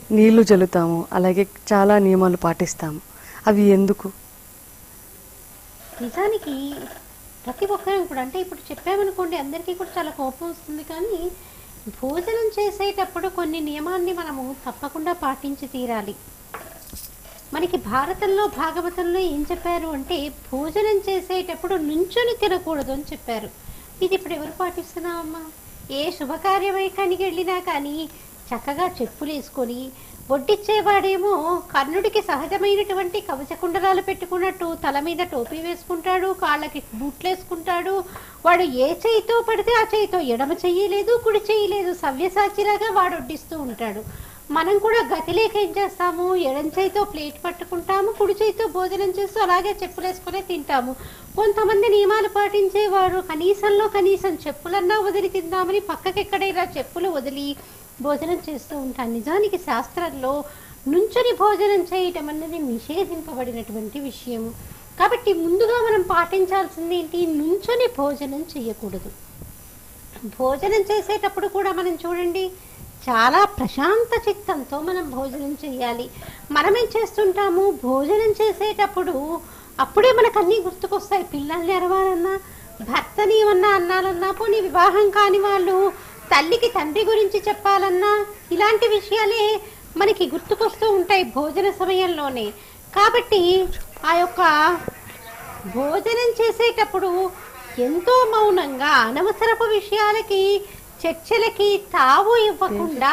నీళ్లు జల్లుతాము అలాగే చాలా నియమాలు పాటిస్తాము అవి ఎందుకు నిజానికి ప్రతి ఒక్కరం కూడా అంటే ఇప్పుడు చెప్పామనుకోండి అందరికీ కూడా చాలా కోపం వస్తుంది కానీ భోజనం చేసేటప్పుడు కొన్ని నియమాన్ని మనము తప్పకుండా పాటించి తీరాలి మనకి భారతంలో భాగవతంలో ఏం చెప్పారు అంటే భోజనం చేసేటప్పుడు నుంచొని తినకూడదు అని చెప్పారు ఇది ఇప్పుడు ఎవరు పాటిస్తున్నామమ్మా ఏ శుభకార్యమైకానికి వెళ్ళినా కానీ చక్కగా చెప్పులు వేసుకొని వడ్డిచ్చేవాడేమో కర్ణుడికి సహజమైనటువంటి కవచ కుండలాలు పెట్టుకున్నట్టు తల మీద టోపీ వేసుకుంటాడు కాళ్ళకి బూట్లు వేసుకుంటాడు వాడు ఏ చేయితో పడితే ఆ చేయితో ఎడమ చెయ్యి లేదు కుడి చెయ్యి లేదు సవ్యసాచిలాగా వాడు వడ్డిస్తూ ఉంటాడు మనం కూడా గతి లేక ఏం చేస్తాము ఎడం చేయితో ప్లేట్ పట్టుకుంటాము కుడి చేయితో భోజనం చేస్తూ అలాగే చెప్పులు వేసుకునే తింటాము కొంతమంది నియమాలు పాటించేవారు కనీసంలో కనీసం చెప్పులన్నా వదిలి తిందామని పక్కకి ఎక్కడైనా చెప్పులు వదిలి భోజనం చేస్తూ ఉంటాను నిజానికి శాస్త్రంలో నుంచుని భోజనం చేయటం అన్నది నిషేధింపబడినటువంటి విషయము కాబట్టి ముందుగా మనం పాటించాల్సింది ఏంటి నుంచుని భోజనం చేయకూడదు భోజనం చేసేటప్పుడు కూడా మనం చూడండి చాలా ప్రశాంత చిత్తంతో మనం భోజనం చేయాలి మనం ఏం చేస్తుంటాము భోజనం చేసేటప్పుడు అప్పుడే మనకు అన్నీ గుర్తుకొస్తాయి పిల్లల్ని అరవాలన్నా భర్తని ఏమన్నా అన్నాలన్నా పోనీ వివాహం కాని వాళ్ళు తల్లికి తండ్రి గురించి చెప్పాలన్నా ఇలాంటి విషయాలే మనకి గుర్తుకొస్తూ ఉంటాయి భోజన సమయంలోనే కాబట్టి ఆ యొక్క భోజనం చేసేటప్పుడు ఎంతో మౌనంగా అనవసరపు విషయాలకి చర్చలకి తావు ఇవ్వకుండా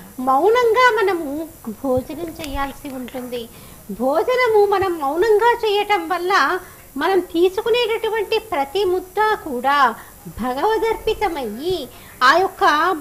మౌనంగా మనము భోజనం చేయాల్సి ఉంటుంది భోజనము మనం మౌనంగా చేయటం వల్ల మనం తీసుకునేటటువంటి ప్రతి ముద్ద కూడా భగవదర్పితమయ్యి ఆ యొక్క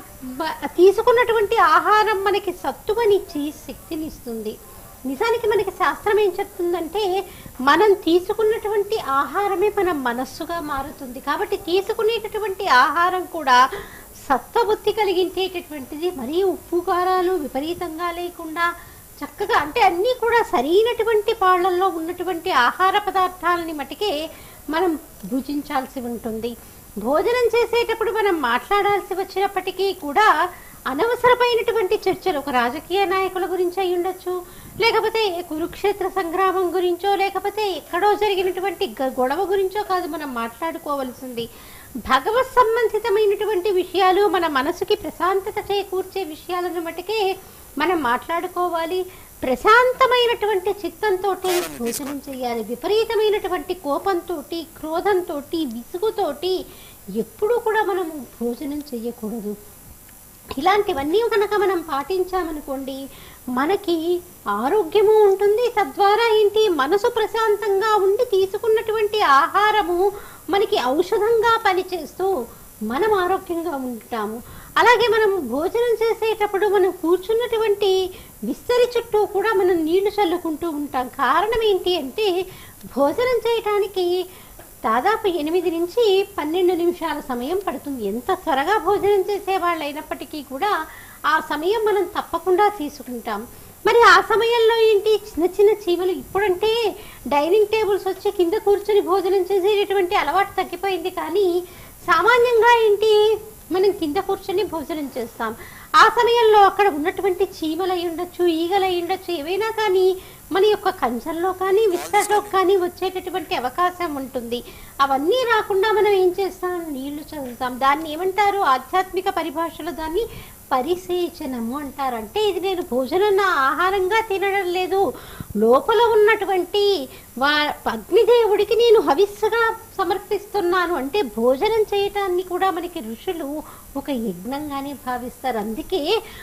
బ- తీసుకున్నటువంటి ఆహారం మనకి సత్తువనిచ్చి శక్తినిస్తుంది నిజానికి మనకి శాస్త్రం ఏం చెప్తుందంటే మనం తీసుకున్నటువంటి ఆహారమే మన మనస్సుగా మారుతుంది కాబట్టి తీసుకునేటటువంటి ఆహారం కూడా సత్వబుద్ధి కలిగించేటటువంటిది మరీ ఉప్పు కారాలు విపరీతంగా లేకుండా చక్కగా అంటే అన్నీ కూడా సరైనటువంటి పాళ్ళల్లో ఉన్నటువంటి ఆహార పదార్థాలని మటుకే మనం భుజించాల్సి ఉంటుంది భోజనం చేసేటప్పుడు మనం మాట్లాడాల్సి వచ్చినప్పటికీ కూడా అనవసరమైనటువంటి చర్చలు ఒక రాజకీయ నాయకుల గురించి అయి ఉండొచ్చు లేకపోతే కురుక్షేత్ర సంగ్రామం గురించో లేకపోతే ఎక్కడో జరిగినటువంటి గ- గొడవ గురించో కాదు మనం మాట్లాడుకోవలసింది భగవత్ సంబంధితమైనటువంటి విషయాలు మన మనసుకి ప్రశాంతత చేకూర్చే విషయాలను మటుకే మనం మాట్లాడుకోవాలి ప్రశాంతమైనటువంటి చిత్తంతో భోజనం చేయాలి విపరీతమైనటువంటి కోపంతో క్రోధంతో విసుగుతోటి ఎప్పుడూ కూడా మనము భోజనం చేయకూడదు ఇలాంటివన్నీ కనుక మనం పాటించామనుకోండి మనకి ఆరోగ్యము ఉంటుంది తద్వారా ఏంటి మనసు ప్రశాంతంగా ఉండి తీసుకున్నటువంటి ఆహారము మనకి ఔషధంగా పనిచేస్తూ మనం ఆరోగ్యంగా ఉంటాము అలాగే మనం భోజనం చేసేటప్పుడు మనం కూర్చున్నటువంటి విస్తరి చుట్టూ కూడా మనం నీళ్లు చల్లుకుంటూ ఉంటాం కారణం ఏంటి అంటే భోజనం చేయటానికి దాదాపు ఎనిమిది నుంచి పన్నెండు నిమిషాల సమయం పడుతుంది ఎంత త్వరగా భోజనం చేసే వాళ్ళు అయినప్పటికీ కూడా ఆ సమయం మనం తప్పకుండా తీసుకుంటాం మరి ఆ సమయంలో ఏంటి చిన్న చిన్న చీమలు ఇప్పుడంటే డైనింగ్ టేబుల్స్ వచ్చి కింద కూర్చొని భోజనం చేసేటటువంటి అలవాటు తగ్గిపోయింది కానీ సామాన్యంగా ఏంటి మనం కింద కూర్చొని భోజనం చేస్తాం ఆ సమయంలో అక్కడ ఉన్నటువంటి చీమలు అయి ఉండొచ్చు ఈగలు అయి ఉండొచ్చు ఏవైనా కానీ మన యొక్క కంచంలో కానీ విస్తరలో కానీ వచ్చేటటువంటి అవకాశం ఉంటుంది అవన్నీ రాకుండా మనం ఏం చేస్తాం నీళ్లు చదువుతాం దాన్ని ఏమంటారు ఆధ్యాత్మిక పరిభాషలో దాన్ని పరిసేచనము అంటారు అంటే ఇది నేను భోజనం నా ఆహారంగా తినడం లేదు లోపల ఉన్నటువంటి వా అగ్నిదేవుడికి నేను హవిస్సుగా సమర్పిస్తున్నాను అంటే భోజనం చేయటాన్ని కూడా మనకి ఋషులు ఒక యజ్ఞంగానే భావిస్తారు అందుకే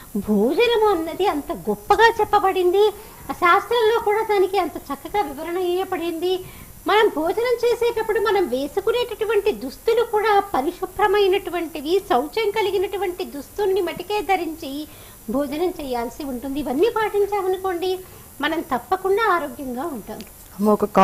భోజనము అన్నది అంత గొప్పగా చెప్పబడింది ఆ శాస్త్రంలో కూడా దానికి అంత చక్కగా వివరణ ఇవ్వబడింది మనం భోజనం చేసేటప్పుడు మనం వేసుకునేటటువంటి దుస్తులు కూడా పరిశుభ్రమైనటువంటివి శౌచం కలిగినటువంటి దుస్తుల్ని మటుకే ధరించి భోజనం చేయాల్సి ఉంటుంది ఇవన్నీ పాటించామనుకోండి మనం తప్పకుండా ఆరోగ్యంగా ఉంటాం అమ్మ ఒక